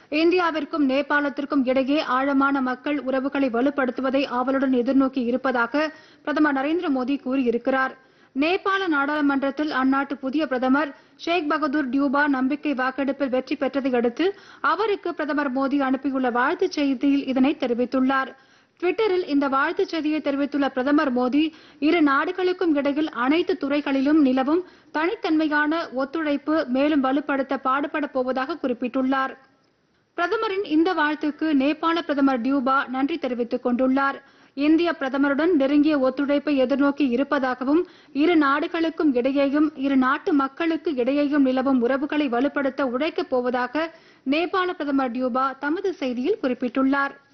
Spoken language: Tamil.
இந்தியாவிற்கும் நேபாளத்திற்கும் இடையே ஆழமான மக்கள் உறவுகளை வலுப்படுத்துவதை ஆவலுடன் எதிர்நோக்கி இருப்பதாக பிரதமர் நரேந்திர மோடி கூறியிருக்கிறார் நேபாள நாடாளுமன்றத்தில் அந்நாட்டு புதிய பிரதமர் ஷேக் பகதூர் டியூபா நம்பிக்கை வாக்கெடுப்பில் வெற்றி பெற்றதை அடுத்து அவருக்கு பிரதமர் மோடி அனுப்பியுள்ள வாழ்த்துச் செய்தியில் இதனை தெரிவித்துள்ளார் ட்விட்டரில் இந்த வாழ்த்துச் செய்தியை தெரிவித்துள்ள பிரதமர் மோடி இரு நாடுகளுக்கும் இடையில் அனைத்து துறைகளிலும் நிலவும் தனித்தன்மையான ஒத்துழைப்பு மேலும் வலுப்படுத்த பாடுபட போவதாக குறிப்பிட்டுள்ளார் பிரதமரின் இந்த வாழ்த்துக்கு நேபாள பிரதமர் டியூபா நன்றி தெரிவித்துக் கொண்டுள்ளார் இந்திய பிரதமருடன் நெருங்கிய ஒத்துழைப்பை எதிர்நோக்கி இருப்பதாகவும் இரு நாடுகளுக்கும் இடையேயும் இரு நாட்டு மக்களுக்கு இடையேயும் நிலவும் உறவுகளை வலுப்படுத்த உழைக்கப் போவதாக நேபாள பிரதமர் டியூபா தமது செய்தியில் குறிப்பிட்டுள்ளார்